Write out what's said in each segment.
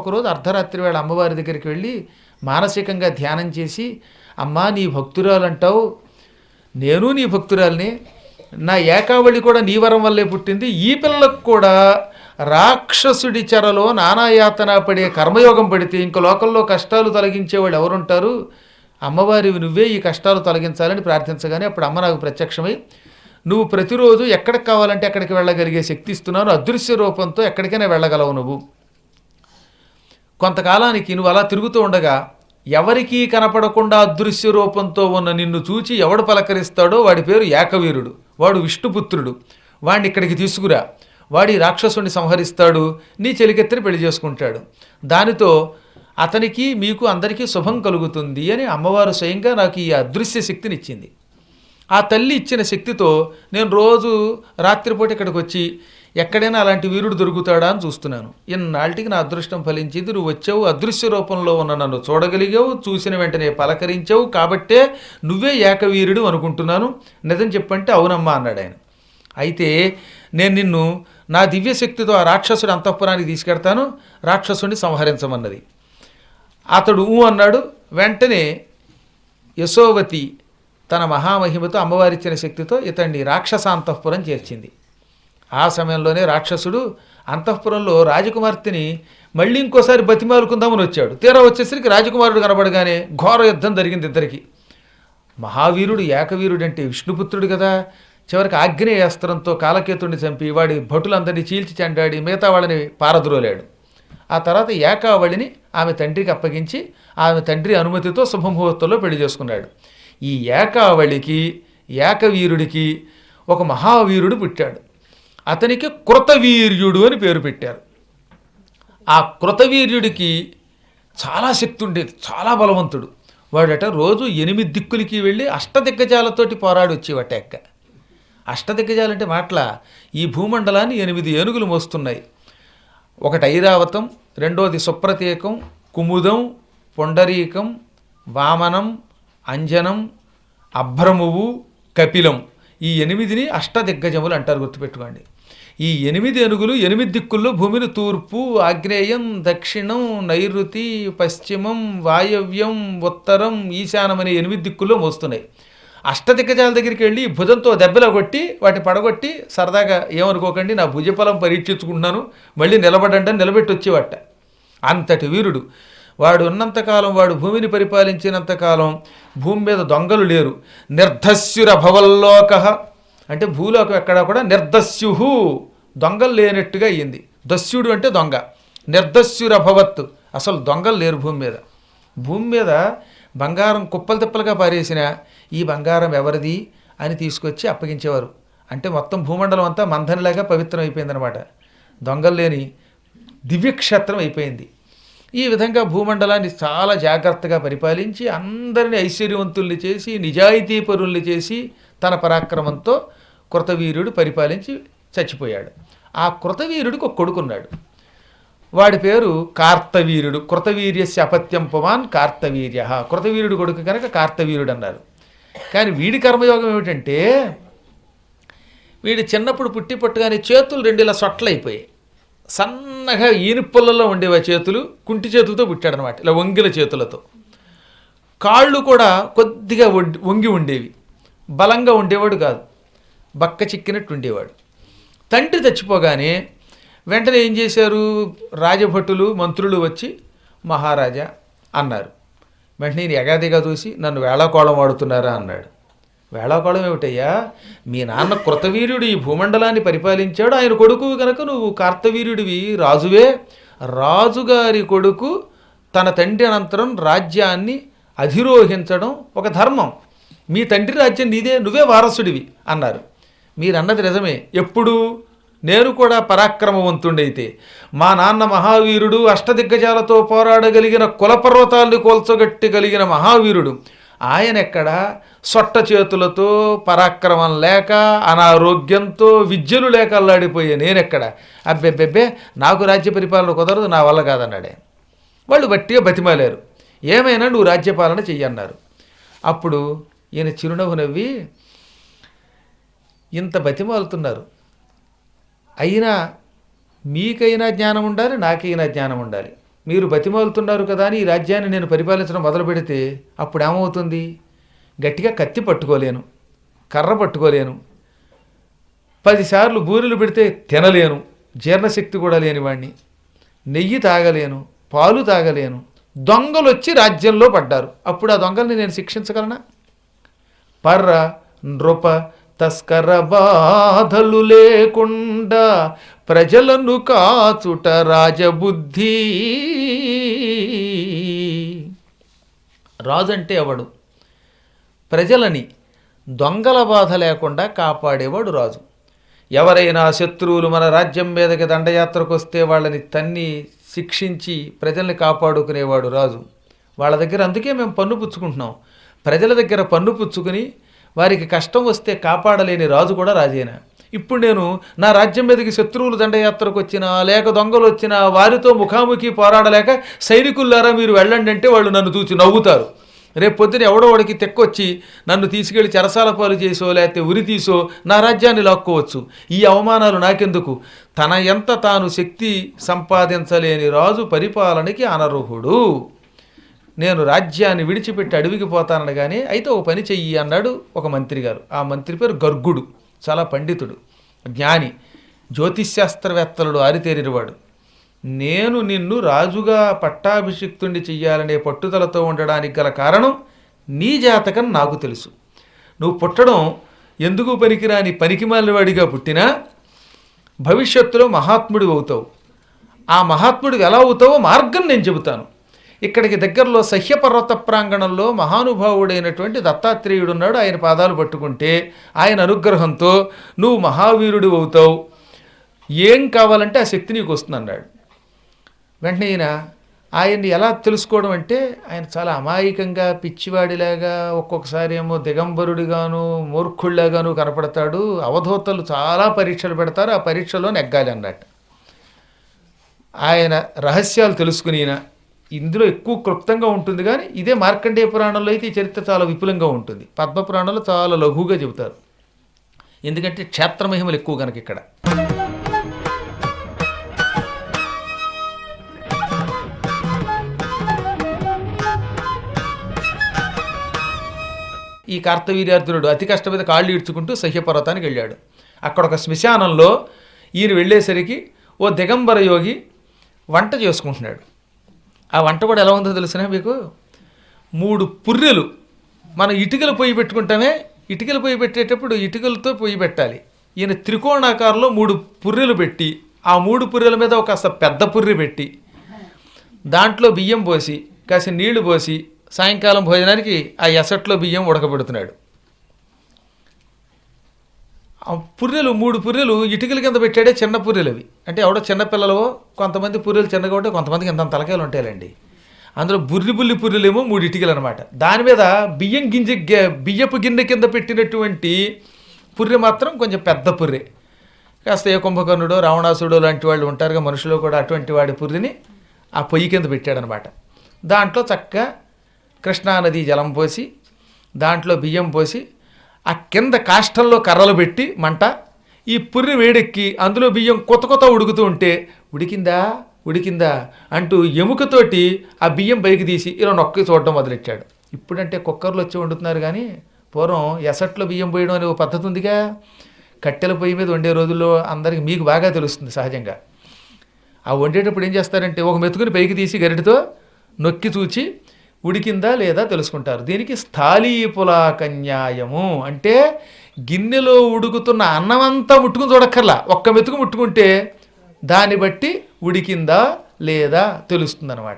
ఒకరోజు అర్ధరాత్రి వేళ అమ్మవారి దగ్గరికి వెళ్ళి మానసికంగా ధ్యానం చేసి అమ్మా నీ భక్తురాలు అంటావు నేను నీ భక్తురాల్ని నా ఏకావళి కూడా నీ వరం వల్లే పుట్టింది ఈ పిల్లలకు కూడా రాక్షసుడి చెరలో నానాయాతన పడే కర్మయోగం పడితే ఇంక లోకంలో కష్టాలు తొలగించేవాళ్ళు ఎవరుంటారు అమ్మవారివి నువ్వే ఈ కష్టాలు తొలగించాలని ప్రార్థించగానే అప్పుడు అమ్మ నాకు ప్రత్యక్షమై నువ్వు ప్రతిరోజు ఎక్కడికి కావాలంటే అక్కడికి వెళ్ళగలిగే శక్తి ఇస్తున్నాను అదృశ్య రూపంతో ఎక్కడికైనా వెళ్ళగలవు నువ్వు కొంతకాలానికి నువ్వు అలా తిరుగుతూ ఉండగా ఎవరికీ కనపడకుండా అదృశ్య రూపంతో ఉన్న నిన్ను చూచి ఎవడు పలకరిస్తాడో వాడి పేరు ఏకవీరుడు వాడు విష్ణుపుత్రుడు వాడిని ఇక్కడికి తీసుకురా వాడి రాక్షసుని సంహరిస్తాడు నీ చెలికెత్తిని పెళ్లి చేసుకుంటాడు దానితో అతనికి మీకు అందరికీ శుభం కలుగుతుంది అని అమ్మవారు స్వయంగా నాకు ఈ అదృశ్య శక్తిని ఇచ్చింది ఆ తల్లి ఇచ్చిన శక్తితో నేను రోజు రాత్రిపూట ఇక్కడికి వచ్చి ఎక్కడైనా అలాంటి వీరుడు దొరుకుతాడా అని చూస్తున్నాను ఇన్నాళ్ళకి నా అదృష్టం ఫలించింది నువ్వు వచ్చావు అదృశ్య రూపంలో ఉన్న నన్ను చూడగలిగావు చూసిన వెంటనే పలకరించావు కాబట్టే నువ్వే ఏకవీరుడు అనుకుంటున్నాను నిజం చెప్పంటే అవునమ్మా అన్నాడు ఆయన అయితే నేను నిన్ను నా దివ్యశక్తితో ఆ రాక్షసుడి అంతఃపురానికి తీసుకెడతాను రాక్షసుడిని సంహరించమన్నది అతడు ఊ అన్నాడు వెంటనే యశోవతి తన మహామహిమతో అమ్మవారిచ్చిన శక్తితో ఇతన్ని రాక్షస అంతఃపురం చేర్చింది ఆ సమయంలోనే రాక్షసుడు అంతఃపురంలో రాజకుమార్తెని మళ్ళీ ఇంకోసారి బతిమాలుకుందామని వచ్చాడు తీరా వచ్చేసరికి రాజకుమారుడు కనబడగానే ఘోర యుద్ధం జరిగింది ఇద్దరికి మహావీరుడు ఏకవీరుడు అంటే విష్ణుపుత్రుడు కదా చివరికి ఆగ్నేయ అస్త్రంతో కాలకేతుడిని చంపి వాడి భటులందరినీ చీల్చి చెండాడి మిగతా వాళ్ళని పారద్రోలాడు ఆ తర్వాత ఏకావళిని ఆమె తండ్రికి అప్పగించి ఆమె తండ్రి అనుమతితో శుభముహూర్తంలో పెళ్లి చేసుకున్నాడు ఈ ఏకావళికి ఏకవీరుడికి ఒక మహావీరుడు పుట్టాడు అతనికి కృతవీర్యుడు అని పేరు పెట్టారు ఆ కృతవీర్యుడికి చాలా శక్తి ఉండేది చాలా బలవంతుడు వాడట రోజు ఎనిమిది దిక్కులకి వెళ్ళి అష్టదిగ్గజాలతోటి పోరాడి వచ్చేవట ఎక్క అష్టదిగ్గజాలంటే మాటల ఈ భూమండలాన్ని ఎనిమిది ఏనుగులు మోస్తున్నాయి ఒకటి ఐరావతం రెండోది సుప్రతీకం కుముదం పొండరీకం వామనం అంజనం అభ్రమువు కపిలం ఈ ఎనిమిదిని అష్టదిగ్గజములు అంటారు గుర్తుపెట్టుకోండి ఈ ఎనిమిది ఏనుగులు ఎనిమిది దిక్కుల్లో భూమిని తూర్పు ఆగ్నేయం దక్షిణం నైరుతి పశ్చిమం వాయవ్యం ఉత్తరం ఈశానం అనే ఎనిమిది దిక్కుల్లో మోస్తున్నాయి అష్టదిగ్గజాల దగ్గరికి వెళ్ళి భుజంతో దెబ్బలు కొట్టి వాటిని పడగొట్టి సరదాగా ఏమనుకోకండి నా భుజఫలం పరీక్షించుకుంటున్నాను మళ్ళీ నిలబడండి అని నిలబెట్టి వచ్చేవట అంతటి వీరుడు వాడు ఉన్నంతకాలం వాడు భూమిని పరిపాలించినంతకాలం భూమి మీద దొంగలు లేరు నిర్ధస్యుర భవల్లోక అంటే భూలోకం ఎక్కడా కూడా నిర్దస్యు దొంగలు లేనట్టుగా అయ్యింది దస్యుడు అంటే దొంగ నిర్దస్యుర భవత్ అసలు దొంగలు లేరు భూమి మీద భూమి మీద బంగారం కుప్పలు తిప్పలుగా పారేసిన ఈ బంగారం ఎవరిది అని తీసుకొచ్చి అప్పగించేవారు అంటే మొత్తం భూమండలం అంతా మంథనిలాగా పవిత్రం అయిపోయిందనమాట దొంగలు లేని దివ్యక్షేత్రం అయిపోయింది ఈ విధంగా భూమండలాన్ని చాలా జాగ్రత్తగా పరిపాలించి అందరిని ఐశ్వర్యవంతుల్ని చేసి నిజాయితీ పరుల్ని చేసి తన పరాక్రమంతో కృతవీర్యుడు పరిపాలించి చచ్చిపోయాడు ఆ కృతవీరుడికి ఒక కొడుకున్నాడు వాడి పేరు కార్తవీర్యుడు కృతవీర్యస్య అపత్యం పుమాన్ కార్తవీర్య కృతవీరుడు కొడుకు కనుక కార్తవీరుడు అన్నారు కానీ వీడి కర్మయోగం ఏమిటంటే వీడి చిన్నప్పుడు పుట్టి పుట్టగానే చేతులు రెండు ఇలా సొట్లయిపోయాయి సన్నగా ఈనుపుల్లలో ఉండేవి ఆ చేతులు కుంటి చేతులతో పుట్టాడనమాట ఇలా వంగిల చేతులతో కాళ్ళు కూడా కొద్దిగా వడ్- వంగి ఉండేవి బలంగా ఉండేవాడు కాదు బక్క చిక్కినట్టు ఉండేవాడు తండ్రి చచ్చిపోగానే వెంటనే ఏం చేశారు రాజభటులు మంత్రులు వచ్చి మహారాజా అన్నారు వెంటనే నేను ఎగాదిగా చూసి నన్ను వేళాకోళం వాడుతున్నారా అన్నాడు వేళాకోళం ఏమిటయ్యా మీ నాన్న కృతవీర్యుడు ఈ భూమండలాన్ని పరిపాలించాడు ఆయన కొడుకు కనుక నువ్వు కార్తవీర్యుడివి రాజువే రాజుగారి కొడుకు తన తండ్రి అనంతరం రాజ్యాన్ని అధిరోహించడం ఒక ధర్మం మీ తండ్రి రాజ్యం నీదే నువ్వే వారసుడివి అన్నారు మీరన్నది నిజమే ఎప్పుడు నేను కూడా పరాక్రమవంతుండైతే మా నాన్న మహావీరుడు అష్టదిగ్గజాలతో పోరాడగలిగిన కులపర్వతాల్ని కోల్చగట్టగలిగిన మహావీరుడు ఆయన ఎక్కడ సొట్ట చేతులతో పరాక్రమం లేక అనారోగ్యంతో విద్యలు లేక అల్లాడిపోయే నేనెక్కడ అబ్బెబ్బెబ్బే నాకు రాజ్య పరిపాలన కుదరదు నా వల్ల కాదన్నాడు ఆయన వాళ్ళు బట్టిగా బతిమాలారు ఏమైనా నువ్వు రాజ్యపాలన చెయ్యన్నారు అప్పుడు ఈయన చిరునవ్వు నవ్వి ఇంత బతిమాలుతున్నారు అయినా మీకైనా జ్ఞానం ఉండాలి నాకైనా జ్ఞానం ఉండాలి మీరు బతిమాలుతున్నారు కదా అని ఈ రాజ్యాన్ని నేను పరిపాలించడం మొదలు పెడితే అప్పుడు ఏమవుతుంది గట్టిగా కత్తి పట్టుకోలేను కర్ర పట్టుకోలేను పదిసార్లు బూరెలు పెడితే తినలేను జీర్ణశక్తి కూడా లేని వాడిని నెయ్యి తాగలేను పాలు తాగలేను దొంగలు వచ్చి రాజ్యంలో పడ్డారు అప్పుడు ఆ దొంగల్ని నేను శిక్షించగలనా పర్ర నృప తస్కర బాధలు లేకుండా ప్రజలను కాచుట రాజబుద్ధి రాజు అంటే ఎవడు ప్రజలని దొంగల బాధ లేకుండా కాపాడేవాడు రాజు ఎవరైనా శత్రువులు మన రాజ్యం మీదకి దండయాత్రకు వస్తే వాళ్ళని తన్ని శిక్షించి ప్రజల్ని కాపాడుకునేవాడు రాజు వాళ్ళ దగ్గర అందుకే మేము పన్ను పుచ్చుకుంటున్నాం ప్రజల దగ్గర పన్ను పుచ్చుకుని వారికి కష్టం వస్తే కాపాడలేని రాజు కూడా రాజేనా ఇప్పుడు నేను నా రాజ్యం మీదకి శత్రువులు దండయాత్రకు వచ్చినా లేక దొంగలు వచ్చినా వారితో ముఖాముఖి పోరాడలేక సైనికుల్లారా మీరు వెళ్ళండి అంటే వాళ్ళు నన్ను చూసి నవ్వుతారు రేపు పొద్దున ఎవడో వాడికి తెక్కొచ్చి నన్ను తీసుకెళ్లి చెరసాల పాలు చేసో లేకపోతే ఉరి తీసో నా రాజ్యాన్ని లాక్కోవచ్చు ఈ అవమానాలు నాకెందుకు తన ఎంత తాను శక్తి సంపాదించలేని రాజు పరిపాలనకి అనర్హుడు నేను రాజ్యాన్ని విడిచిపెట్టి అడవికి పోతాననగానే అయితే ఒక పని చెయ్యి అన్నాడు ఒక మంత్రి గారు ఆ మంత్రి పేరు గర్గుడు చాలా పండితుడు జ్ఞాని జ్యోతిష్శాస్త్రవేత్తలుడు ఆరితేరినవాడు నేను నిన్ను రాజుగా పట్టాభిషిక్తుణ్ణి చెయ్యాలనే పట్టుదలతో ఉండడానికి గల కారణం నీ జాతకం నాకు తెలుసు నువ్వు పుట్టడం ఎందుకు పనికిరాని పనికిమాలినవాడిగా పుట్టినా భవిష్యత్తులో మహాత్ముడు అవుతావు ఆ మహాత్ముడివి ఎలా అవుతావో మార్గం నేను చెబుతాను ఇక్కడికి దగ్గరలో సహ్యపర్వత ప్రాంగణంలో మహానుభావుడైనటువంటి దత్తాత్రేయుడు ఉన్నాడు ఆయన పాదాలు పట్టుకుంటే ఆయన అనుగ్రహంతో నువ్వు మహావీరుడు అవుతావు ఏం కావాలంటే ఆ శక్తి నీకు వస్తుంది అన్నాడు వెంటనే ఈయన ఆయన్ని ఎలా తెలుసుకోవడం అంటే ఆయన చాలా అమాయకంగా పిచ్చివాడిలాగా ఒక్కొక్కసారి ఏమో దిగంబరుడిగాను మూర్ఖుళ్ళగాను కనపడతాడు అవధూతలు చాలా పరీక్షలు పెడతారు ఆ పరీక్షలో నెగ్గాలి అన్నట్టు ఆయన రహస్యాలు తెలుసుకుని ఈయన ఇందులో ఎక్కువ క్లుప్తంగా ఉంటుంది కానీ ఇదే మార్కండేయ పురాణంలో అయితే ఈ చరిత్ర చాలా విపులంగా ఉంటుంది పద్మ పురాణంలో చాలా లఘువుగా చెబుతారు ఎందుకంటే క్షేత్ర మహిమలు ఎక్కువ కనుక ఇక్కడ ఈ కార్తవీర్యార్జునుడు అతి కష్టం మీద కాళ్ళు ఈడ్చుకుంటూ సహ్యపర్వతానికి వెళ్ళాడు అక్కడ ఒక శ్మశానంలో ఈయన వెళ్ళేసరికి ఓ దిగంబర యోగి వంట చేసుకుంటున్నాడు ఆ వంట కూడా ఎలా ఉందో తెలిసినా మీకు మూడు పుర్రెలు మనం ఇటుకలు పొయ్యి పెట్టుకుంటామే ఇటుకలు పొయ్యి పెట్టేటప్పుడు ఇటుకలతో పొయ్యి పెట్టాలి ఈయన త్రికోణాకారంలో మూడు పుర్రెలు పెట్టి ఆ మూడు పుర్రెల మీద ఒక కాస్త పెద్ద పుర్రె పెట్టి దాంట్లో బియ్యం పోసి కాసి నీళ్లు పోసి సాయంకాలం భోజనానికి ఆ ఎసట్లో బియ్యం ఉడకబెడుతున్నాడు ఆ పుర్రెలు మూడు పుర్రెలు ఇటుకల కింద పెట్టాడే చిన్న పుర్రెలు అవి అంటే ఎవడో చిన్నపిల్లలు కొంతమంది పుర్రెలు చిన్నగా ఉంటే కొంతమందికి ఇంత తలకాయలు ఉంటాయండి అందులో బుర్రి బుల్లి పుర్రెలేమో మూడు ఇటుకలు అనమాట దాని మీద బియ్యం గింజ గె- బియ్యపు గిన్నె కింద పెట్టినటువంటి పుర్రె మాత్రం కొంచెం పెద్ద పుర్రె కాస్త ఏ కుంభకర్ణుడో రావణాసుడో లాంటి వాళ్ళు ఉంటారుగా మనుషులు కూడా అటువంటి వాడి పుర్రిని ఆ పొయ్యి కింద పెట్టాడనమాట దాంట్లో చక్కగా కృష్ణానది జలం పోసి దాంట్లో బియ్యం పోసి ఆ కింద కాష్టంలో కర్రలు పెట్టి మంట ఈ పుర్రి వేడెక్కి అందులో బియ్యం కొత్త కొత్త ఉడుకుతూ ఉంటే ఉడికిందా ఉడికిందా అంటూ ఎముకతోటి ఆ బియ్యం పైకి తీసి ఇలా నొక్కి చూడడం మొదలెట్టాడు ఇప్పుడంటే కుక్కర్లు వచ్చి వండుతున్నారు కానీ పూర్వం ఎసట్లో బియ్యం పోయడం అనే ఒక పద్ధతి ఉందిగా కట్టెల పొయ్యి మీద వండే రోజుల్లో అందరికి మీకు బాగా తెలుస్తుంది సహజంగా ఆ వండేటప్పుడు ఏం చేస్తారంటే ఒక మెతుకుని పైకి తీసి గరిటతో నొక్కి చూచి ఉడికిందా లేదా తెలుసుకుంటారు దీనికి స్థాళీపులాకన్యాయము అంటే గిన్నెలో ఉడుకుతున్న అన్నమంతా ముట్టుకుని చూడక్కర్లా ఒక్క మెతుకు ముట్టుకుంటే దాన్ని బట్టి ఉడికిందా లేదా తెలుస్తుందన్నమాట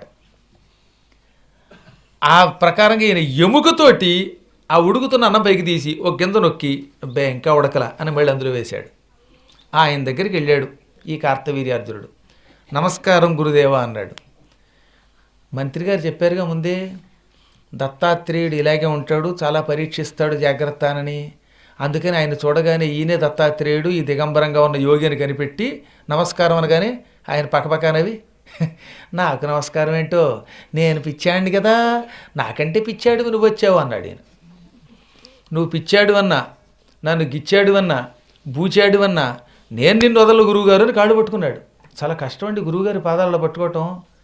ఆ ప్రకారంగా ఈయన ఎముకతోటి ఆ ఉడుకుతున్న అన్నం పైకి తీసి ఒక కింద నొక్కి అబ్బే ఇంకా ఉడకల అని మళ్ళీ అందులో వేశాడు ఆయన దగ్గరికి వెళ్ళాడు ఈ కార్తవీర్యార్జునుడు నమస్కారం గురుదేవా అన్నాడు మంత్రి గారు చెప్పారుగా ముందే దత్తాత్రేయుడు ఇలాగే ఉంటాడు చాలా పరీక్షిస్తాడు జాగ్రత్త అని అందుకని ఆయన చూడగానే ఈయనే దత్తాత్రేయుడు ఈ దిగంబరంగా ఉన్న యోగి అని కనిపెట్టి నమస్కారం అనగానే ఆయన పక్కపక్కనవి నాకు నమస్కారం ఏంటో నేను పిచ్చాడిని కదా నాకంటే పిచ్చాడు నువ్వు వచ్చావు అన్నాడు ఈయన నువ్వు పిచ్చాడు అన్నా నన్ను గిచ్చాడు అన్నా బూచాడు అన్నా నేను నిన్ను వదలు గురువుగారు అని కాళ్ళు పట్టుకున్నాడు చాలా కష్టం అండి గురువుగారి పాదాలలో పట్టుకోవటం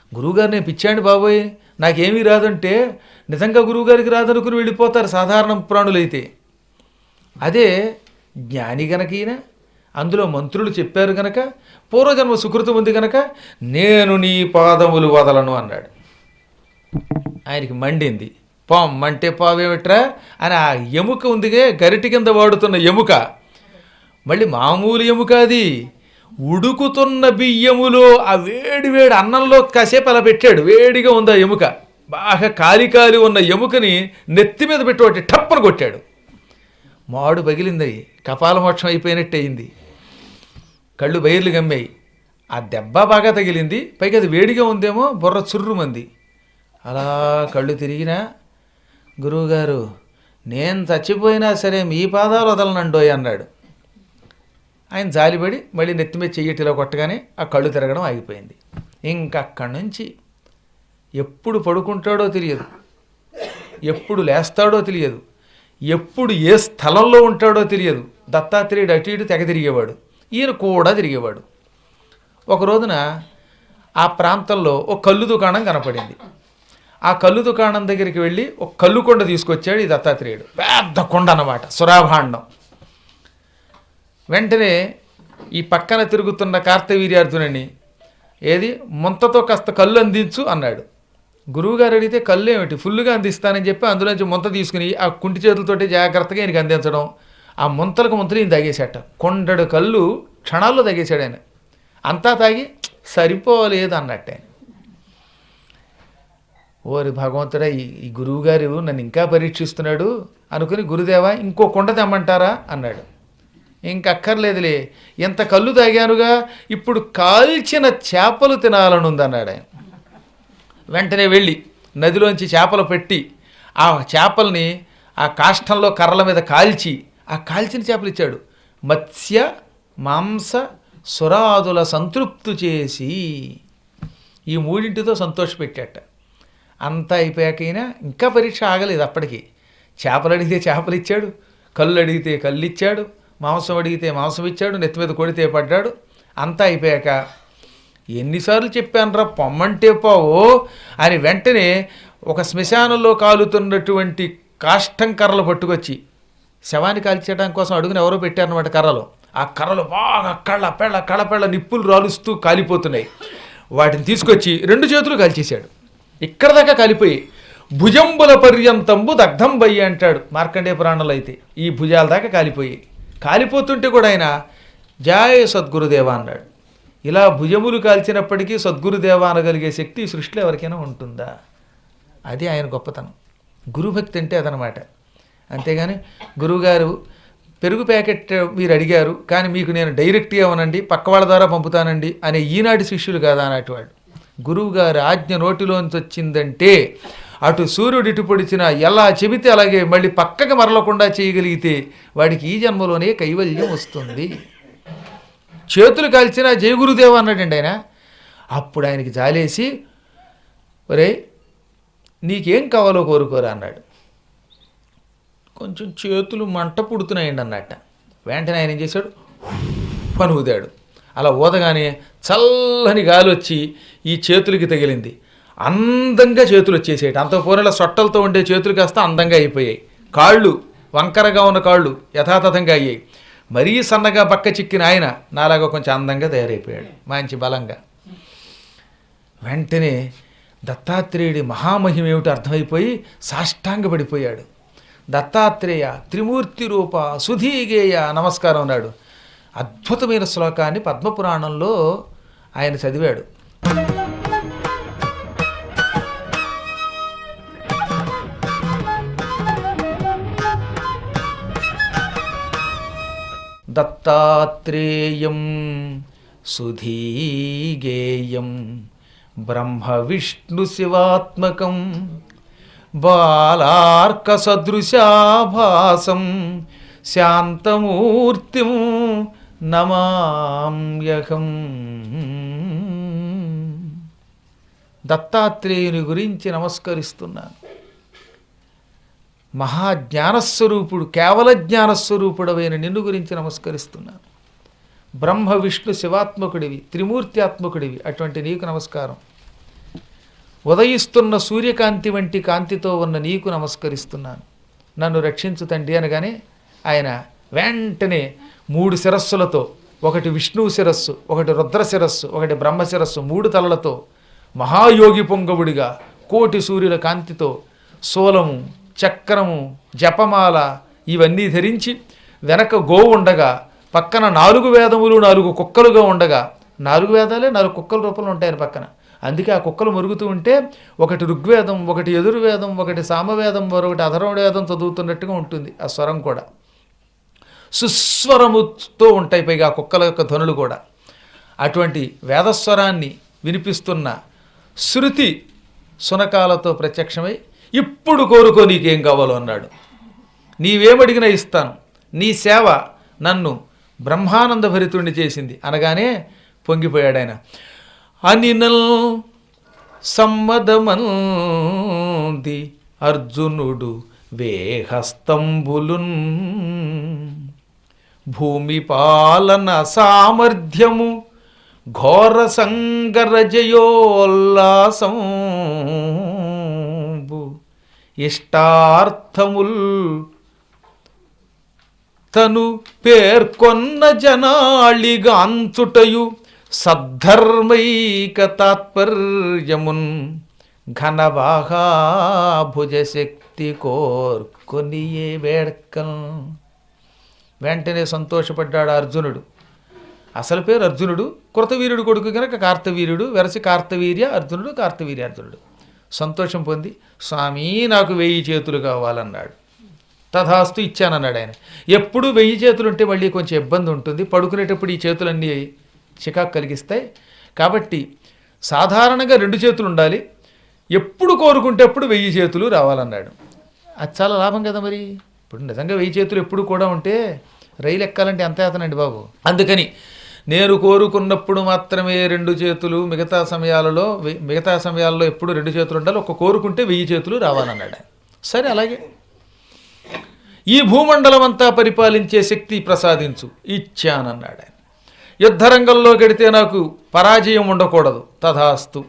గురువుగారు నేను పిచ్చాండి బాబోయ్ నాకేమీ రాదంటే నిజంగా గురువుగారికి రాదనుకుని వెళ్ళిపోతారు సాధారణ ప్రాణులైతే అదే జ్ఞాని గనక ఈయన అందులో మంత్రులు చెప్పారు గనక పూర్వజన్మ సుకృతం ఉంది గనక నేను నీ పాదములు వదలను అన్నాడు ఆయనకి మండింది పొమ్మంటే పావేమిట్రా అని ఆ ఎముక ఉందిగే గరిటి కింద వాడుతున్న ఎముక మళ్ళీ మామూలు ఎముక అది ఉడుకుతున్న బియ్యములో ఆ వేడి వేడి అన్నంలో కాసేపు అలా పెట్టాడు వేడిగా ఉంది ఆ ఎముక బాగా కాలి కాలి ఉన్న ఎముకని నెత్తి మీద పెట్టి ఒకటి టప్పని కొట్టాడు మాడు పగిలింది కపాలమోక్షం అయిపోయినట్టు అయింది కళ్ళు బయర్లు గమ్మాయి ఆ దెబ్బ బాగా తగిలింది పైగా అది వేడిగా ఉందేమో బుర్ర చుర్రుమంది అలా కళ్ళు తిరిగినా గురువుగారు నేను చచ్చిపోయినా సరే మీ పాదాలు వదలనండోయ్ అన్నాడు ఆయన జాలిపడి మళ్ళీ నెత్తి మీద చెయ్యటిలో కొట్టగానే ఆ కళ్ళు తిరగడం ఆగిపోయింది ఇంకక్కడి నుంచి ఎప్పుడు పడుకుంటాడో తెలియదు ఎప్పుడు లేస్తాడో తెలియదు ఎప్పుడు ఏ స్థలంలో ఉంటాడో తెలియదు దత్తాత్రేయుడు అటు ఇటు తెగ తిరిగేవాడు ఈయన కూడా తిరిగేవాడు ఒక రోజున ఆ ప్రాంతంలో ఒక కళ్ళు దుకాణం కనపడింది ఆ కళ్ళు దుకాణం దగ్గరికి వెళ్ళి ఒక కళ్ళు కొండ తీసుకొచ్చాడు ఈ దత్తాత్రేయుడు పెద్ద కొండ అన్నమాట సురాభాండం వెంటనే ఈ పక్కన తిరుగుతున్న కార్తవీర్యార్జునని ఏది ముంతతో కాస్త కళ్ళు అందించు అన్నాడు గురువుగారు అడిగితే కళ్ళు ఏమిటి ఫుల్గా అందిస్తానని చెప్పి అందులోంచి ముంత తీసుకుని ఆ కుంటి చేతులతోటి జాగ్రత్తగా ఈయనకి అందించడం ఆ ముంతలకు ముంతలు ఈయన తాగేశాట కొండడు కళ్ళు క్షణాల్లో తాగేశాడు ఆయన అంతా తాగి సరిపోలేదు అన్నట్టు ఆయన ఓరి భగవంతుడా ఈ ఈ గురువుగారు నన్ను ఇంకా పరీక్షిస్తున్నాడు అనుకుని గురుదేవా ఇంకో కొండ తెమ్మంటారా అన్నాడు ఇంకక్కర్లేదులే ఎంత కళ్ళు తాగానుగా ఇప్పుడు కాల్చిన చేపలు తినాలనుంది అన్నాడు ఆయన వెంటనే వెళ్ళి నదిలోంచి చేపలు పెట్టి ఆ చేపల్ని ఆ కాష్టంలో కర్రల మీద కాల్చి ఆ కాల్చిన చేపలు ఇచ్చాడు మత్స్య మాంస సురాదుల సంతృప్తు చేసి ఈ మూడింటితో సంతోషపెట్టాట అంతా అయిపోయాక ఈయన ఇంకా పరీక్ష ఆగలేదు అప్పటికి చేపలు అడిగితే చేపలు ఇచ్చాడు కళ్ళు అడిగితే కళ్ళు ఇచ్చాడు మాంసం అడిగితే మాంసం ఇచ్చాడు నెత్తి మీద కొడితే పడ్డాడు అంతా అయిపోయాక ఎన్నిసార్లు చెప్పానురా పొమ్మంటే పోవో అని వెంటనే ఒక శ్మశానంలో కాలుతున్నటువంటి కాష్టం కర్రలు పట్టుకొచ్చి శవాన్ని కాల్చేయడం కోసం అడుగుని ఎవరో పెట్టారనమాట కర్రలు ఆ కర్రలు బాగా కళ్ళ పెళ్ళ కళ్ళపెళ్ళ నిప్పులు రాలుస్తూ కాలిపోతున్నాయి వాటిని తీసుకొచ్చి రెండు చేతులు కాల్చేశాడు ఇక్కడ దాకా కాలిపోయి భుజంబుల పర్యంతంబు దగ్ధం బయ్యి అంటాడు మార్కండే పురాణంలో అయితే ఈ భుజాల దాకా కాలిపోయి కాలిపోతుంటే కూడా ఆయన జాయ సద్గురుదేవ అన్నాడు ఇలా భుజములు కాల్చినప్పటికీ సద్గురుదేవ అనగలిగే శక్తి ఈ సృష్టిలో ఎవరికైనా ఉంటుందా అది ఆయన గొప్పతనం గురుభక్తి అంటే అదనమాట అంతేగాని గురువుగారు పెరుగు ప్యాకెట్ మీరు అడిగారు కానీ మీకు నేను డైరెక్ట్గా ఇవ్వనండి పక్క వాళ్ళ ద్వారా పంపుతానండి అనే ఈనాటి శిష్యులు కాదా అన్నట్టు వాళ్ళు గురువుగారి ఆజ్ఞ నోటిలోంచి వచ్చిందంటే అటు సూర్యుడు ఇటు పొడిచిన ఎలా చెబితే అలాగే మళ్ళీ పక్కకి మరలకుండా చేయగలిగితే వాడికి ఈ జన్మలోనే కైవల్యం వస్తుంది చేతులు కాల్చిన జయ గురుదేవ అన్నాడండి ఆయన అప్పుడు ఆయనకి జాలేసి ఒరే నీకేం కావాలో కోరుకోరా అన్నాడు కొంచెం చేతులు మంట పుడుతున్నాయండి అన్నట్ట వెంటనే ఆయన ఏం చేశాడు పని ఊదాడు అలా ఊదగానే చల్లని గాలి వచ్చి ఈ చేతులకి తగిలింది అందంగా చేతులు వచ్చేసాయి అంత పూర్ణల సొట్టలతో ఉండే చేతులు కాస్త అందంగా అయిపోయాయి కాళ్ళు వంకరగా ఉన్న కాళ్ళు యథాతథంగా అయ్యాయి మరీ సన్నగా పక్క చిక్కిన ఆయన నాలాగా కొంచెం అందంగా తయారైపోయాడు మంచి బలంగా వెంటనే దత్తాత్రేయుడి మహామహిమ ఏమిటో అర్థమైపోయి సాష్టాంగపడిపోయాడు దత్తాత్రేయ త్రిమూర్తి రూప సుధీగేయ నమస్కారం అన్నాడు అద్భుతమైన శ్లోకాన్ని పద్మపురాణంలో ఆయన చదివాడు దత్తాత్రేయం సుధీగేయం బ్రహ్మ విష్ణు శివాత్మకం బాలార్కసదృశాభాసం శాంతమూర్తిం నమామ్యహం దత్తాత్రేయుని గురించి నమస్కరిస్తున్నాను మహాజ్ఞానస్వరూపుడు కేవల జ్ఞానస్వరూపుడవైన నిన్ను గురించి నమస్కరిస్తున్నాను బ్రహ్మ విష్ణు శివాత్మకుడివి త్రిమూర్తి ఆత్మకుడివి అటువంటి నీకు నమస్కారం ఉదయిస్తున్న సూర్యకాంతి వంటి కాంతితో ఉన్న నీకు నమస్కరిస్తున్నాను నన్ను రక్షించు తండ్రి అనగానే ఆయన వెంటనే మూడు శిరస్సులతో ఒకటి విష్ణువు శిరస్సు ఒకటి రుద్ర శిరస్సు ఒకటి బ్రహ్మ శిరస్సు మూడు తలలతో మహాయోగి పొంగవుడిగా కోటి సూర్యుల కాంతితో సోలము చక్రము జపమాల ఇవన్నీ ధరించి వెనక గోవు ఉండగా పక్కన నాలుగు వేదములు నాలుగు కుక్కలుగా ఉండగా నాలుగు వేదాలే నాలుగు కుక్కల రూపంలో ఉంటాయని పక్కన అందుకే ఆ కుక్కలు మురుగుతూ ఉంటే ఒకటి ఋగ్వేదం ఒకటి ఎదుర్వేదం ఒకటి సామవేదం మరొకటి అధర్వవేదం చదువుతున్నట్టుగా ఉంటుంది ఆ స్వరం కూడా సుస్వరముతో ఉంటాయి పైగా ఆ కుక్కల యొక్క ధ్వనులు కూడా అటువంటి వేదస్వరాన్ని వినిపిస్తున్న శృతి సునకాలతో ప్రత్యక్షమై ఇప్పుడు కోరుకో నీకేం కావాలో అన్నాడు నీవేమడిగినా ఇస్తాను నీ సేవ నన్ను బ్రహ్మానంద భరితుణ్ణి చేసింది అనగానే పొంగిపోయాడు ఆయన అనినల్ సమ్మదమంది అర్జునుడు వేహస్తంబులున్ భూమి పాలన సామర్థ్యము ఘోర సంగర జయోల్లాసంబు ఇష్టార్థముల్ తను పేర్కొన్న జనాళిగాంచుటయు సద్ధర్మైక తాత్పర్యమున్ ఘనవాహా భుజశక్తి కోర్కొనియే వేడ్కం వెంటనే సంతోషపడ్డాడు అర్జునుడు అసలు పేరు అర్జునుడు కృతవీరుడు కొడుకు కనుక కార్తవీర్యుడు వెరసి కార్తవీర్య అర్జునుడు కార్తవీర్య అర్జునుడు సంతోషం పొంది స్వామి నాకు వెయ్యి చేతులు కావాలన్నాడు తథాస్తు ఇచ్చానన్నాడు ఆయన ఎప్పుడు వెయ్యి చేతులు ఉంటే మళ్ళీ కొంచెం ఇబ్బంది ఉంటుంది పడుకునేటప్పుడు ఈ చేతులన్నీ చికాకు కలిగిస్తాయి కాబట్టి సాధారణంగా రెండు చేతులు ఉండాలి ఎప్పుడు కోరుకుంటే అప్పుడు వెయ్యి చేతులు రావాలన్నాడు అది చాలా లాభం కదా మరి ఇప్పుడు నిజంగా వెయ్యి చేతులు ఎప్పుడు కూడా ఉంటే రైలు ఎక్కాలంటే ఎంత అవుతానండి బాబు అందుకని నేను కోరుకున్నప్పుడు మాత్రమే రెండు చేతులు మిగతా సమయాలలో వె- మిగతా సమయాల్లో ఎప్పుడు రెండు చేతులు ఉండాలి ఒక కోరుకుంటే వెయ్యి చేతులు రావాలన్నాడు ఆయన. సరే అలాగే ఈ భూమండలం అంతా పరిపాలించే శక్తి ప్రసాదించు ఇచ్చానన్నాడు ఆయన యుద్ధరంగంలో గడితే నాకు పరాజయం ఉండకూడదు తథాస్తు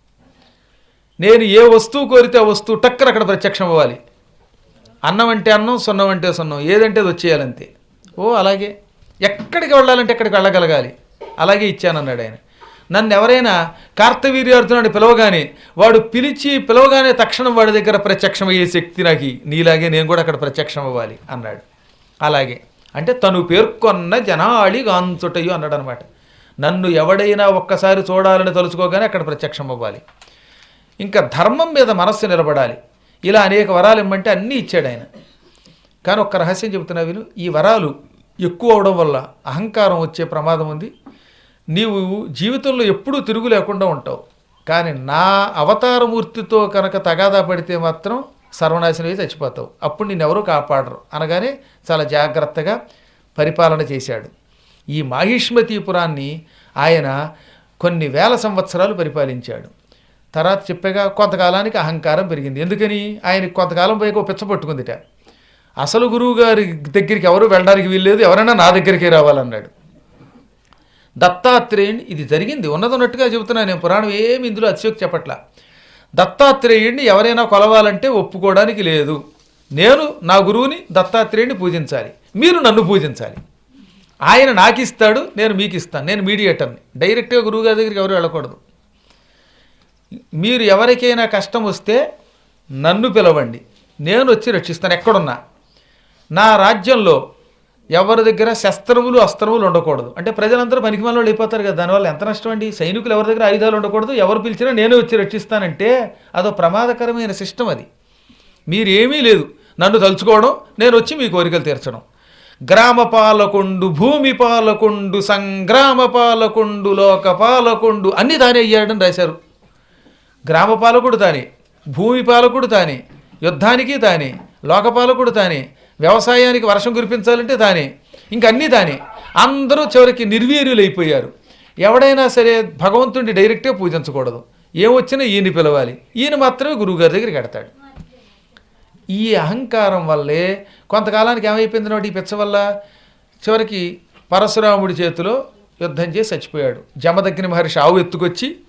నేను ఏ వస్తువు కోరితే ఆ వస్తువు టక్కన అక్కడ ప్రత్యక్షం అవ్వాలి అన్నం అంటే అన్నం సున్నం అంటే సున్నం ఏదంటే అది వచ్చేయాలంతే ఓ అలాగే ఎక్కడికి వెళ్ళాలంటే ఎక్కడికి వెళ్ళగలగాలి అలాగే ఇచ్చానన్నాడు ఆయన నన్ను ఎవరైనా కార్తవీర్యార్జునుడు పిలవగానే వాడు పిలిచి పిలవగానే తక్షణం వాడి దగ్గర ప్రత్యక్షమయ్యే శక్తి నాకు ఇయ్యి. నీలాగే నేను కూడా అక్కడ ప్రత్యక్షం అవ్వాలి అన్నాడు అలాగే అంటే తను పేర్కొన్న జనాళి గాంచుటయు అన్నాడు అనమాట నన్ను ఎవడైనా ఒక్కసారి చూడాలని తలుచుకోగానే అక్కడ ప్రత్యక్షం అవ్వాలి ఇంకా ధర్మం మీద మనస్సు నిలబడాలి ఇలా అనేక వరాలు ఇమ్మంటే అన్నీ ఇచ్చాడు ఆయన కానీ ఒక్క రహస్యం చెబుతున్నా విను ఈ వరాలు ఎక్కువ అవడం వల్ల అహంకారం వచ్చే ప్రమాదం ఉంది నీవు జీవితంలో ఎప్పుడూ తిరుగు లేకుండా ఉంటావు కానీ నా అవతారమూర్తితో కనుక తగాదా పడితే మాత్రం సర్వనాశనం అయి చచ్చిపోతావు అప్పుడు నిన్నెవరూ కాపాడరు అనగానే చాలా జాగ్రత్తగా పరిపాలన చేశాడు ఈ మాహిష్మతీపురాన్ని ఆయన కొన్ని వేల సంవత్సరాలు పరిపాలించాడు తర్వాత చెప్పగా కొంతకాలానికి అహంకారం పెరిగింది ఎందుకని ఆయనకి కొంతకాలం పైకి ఒక పిచ్చ పట్టుకుందిట అసలు గురువు గారి దగ్గరికి ఎవరు వెళ్ళడానికి వీల్లేదు ఎవరైనా నా దగ్గరికి రావాలన్నాడు దత్తాత్రేయుని ఇది జరిగింది ఉన్నదన్నట్టుగా చెబుతున్నాను నేను పురాణం ఏమి ఇందులో అతిశయోక్తి చెప్పట్లా దత్తాత్రేయుడిని ఎవరైనా కొలవాలంటే ఒప్పుకోవడానికి లేదు నేను నా గురువుని దత్తాత్రేయుడిని పూజించాలి మీరు నన్ను పూజించాలి ఆయన నాకు ఇస్తాడు నేను మీకు ఇస్తాను నేను మీడియేటర్ని డైరెక్ట్గా గురువు గారి దగ్గరికి ఎవరు వెళ్ళకూడదు మీరు ఎవరికైనా కష్టం వస్తే నన్ను పిలవండి నేను వచ్చి రక్షిస్తాను ఎక్కడున్నా నా రాజ్యంలో ఎవరి దగ్గర శస్త్రములు అస్త్రములు ఉండకూడదు అంటే ప్రజలందరూ పనికిమాల వాళ్ళు అయిపోతారు కదా దానివల్ల ఎంత నష్టం అండి సైనికులు ఎవరి దగ్గర ఆయుధాలు ఉండకూడదు ఎవరు పిలిచినా నేనే వచ్చి రక్షిస్తానంటే అదో ప్రమాదకరమైన సిస్టమ్ అది మీరు ఏమీ లేదు నన్ను తలుచుకోవడం నేను వచ్చి మీ కోరికలు తీర్చడం గ్రామ పాలకొండు భూమి పాలకొండు సంగ్రామ పాలకొండు లోక పాలకొండు అన్నీ తానే అయ్యాడని రాశారు గ్రామ పాలకుడు తానే భూమి పాలకుడు తానే యుద్ధానికి తానే లోకపాలకుడు తానే వ్యవసాయానికి వర్షం కురిపించాలంటే తానే ఇంకన్నీ తానే అందరూ చివరికి నిర్వీర్యులైపోయారు ఎవడైనా సరే భగవంతుడిని డైరెక్ట్గా పూజించకూడదు ఏమొచ్చినా ఈయన పిలవాలి ఈయన మాత్రమే గురువుగారి దగ్గరికి ఎడతాడు ఈ అహంకారం వల్లే కొంతకాలానికి ఏమైపోయింది నోటి ఈ పిచ్చ వల్ల చివరికి పరశురాముడి చేతిలో యుద్ధం చేసి చచ్చిపోయాడు జమదగ్ని మహర్షి ఆవు ఎత్తుకొచ్చి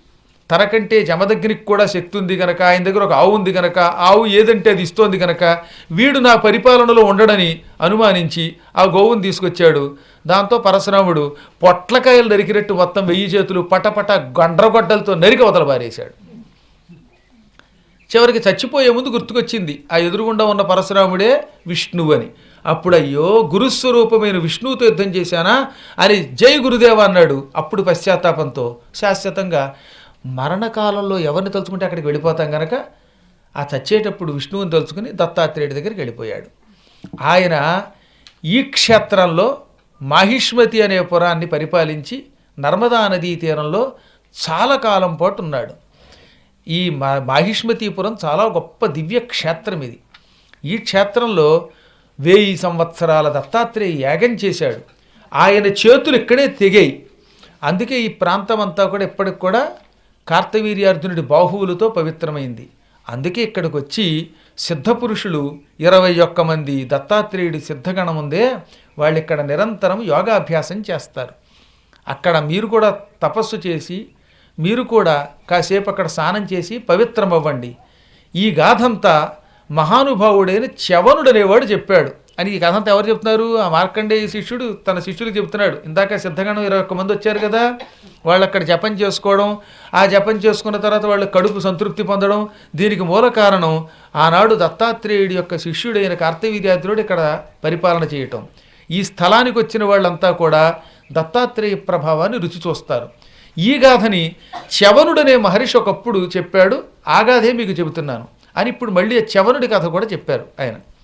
తనకంటే జమదగ్నికి కూడా శక్తి ఉంది గనక ఆయన దగ్గర ఒక ఆవు ఉంది గనక ఆవు ఏదంటే అది ఇస్తోంది గనక వీడు నా పరిపాలనలో ఉండడని అనుమానించి ఆ గోవుని తీసుకొచ్చాడు దాంతో పరశురాముడు పొట్లకాయలు నరికినట్టు మొత్తం వెయ్యి చేతులు పటపట గండ్రగొడ్డలతో నరికి అవతల పారేశాడు చివరికి చచ్చిపోయే ముందు గుర్తుకొచ్చింది ఆ ఎదురుగుండా ఉన్న పరశురాముడే విష్ణువు అని అప్పుడు అయ్యో గురుస్వరూపమైన విష్ణువుతో యుద్ధం చేశానా అని జై గురుదేవ అన్నాడు అప్పుడు పశ్చాత్తాపంతో శాశ్వతంగా మరణకాలంలో ఎవరిని తలుచుకుంటే అక్కడికి వెళ్ళిపోతాం గనక ఆ చచ్చేటప్పుడు విష్ణువుని తలుచుకుని దత్తాత్రేయుడి దగ్గరికి వెళ్ళిపోయాడు ఆయన ఈ క్షేత్రంలో మాహిష్మతి అనే పురాన్ని పరిపాలించి నర్మదా నదీ తీరంలో చాలా కాలం పాటు ఉన్నాడు ఈ మా మాహిష్మతీపురం చాలా గొప్ప దివ్య క్షేత్రం ఇది ఈ క్షేత్రంలో వెయ్యి సంవత్సరాల దత్తాత్రేయ యాగం చేశాడు ఆయన చేతులు ఇక్కడే తెగాయి అందుకే ఈ ప్రాంతం అంతా కూడా ఇప్పటికి కూడా కార్తవీర్యార్జునుడి బాహువులతో పవిత్రమైంది అందుకే ఇక్కడికి వచ్చి సిద్ధపురుషులు ఇరవై ఒక్క మంది దత్తాత్రేయుడి సిద్ధగణం ఉందే వాళ్ళు ఇక్కడ నిరంతరం యోగాభ్యాసం చేస్తారు అక్కడ మీరు కూడా తపస్సు చేసి మీరు కూడా కాసేపు అక్కడ స్నానం చేసి పవిత్రమవ్వండి ఈ గాథంతా మహానుభావుడైన చవనుడనేవాడు చెప్పాడు అని ఈ కథంతా ఎవరు చెప్తున్నారు ఆ మార్కండేయ శిష్యుడు తన శిష్యుడికి చెప్తున్నాడు ఇందాక సిద్ధగణం ఇరవై ఒక్క మంది వచ్చారు కదా వాళ్ళు అక్కడ జపం చేసుకోవడం ఆ జపం చేసుకున్న తర్వాత వాళ్ళు కడుపు సంతృప్తి పొందడం దీనికి మూల కారణం ఆనాడు దత్తాత్రేయుడి యొక్క శిష్యుడైన కార్తవీర్యాదుడు ఇక్కడ పరిపాలన చేయటం ఈ స్థలానికి వచ్చిన వాళ్ళంతా కూడా దత్తాత్రేయ ప్రభావాన్ని రుచి చూస్తారు ఈ గాథని చవనుడనే మహర్షి ఒకప్పుడు చెప్పాడు ఆ గాథే మీకు చెబుతున్నాను అని ఇప్పుడు మళ్ళీ ఆ చవనుడి కథ కూడా చెప్పారు ఆయన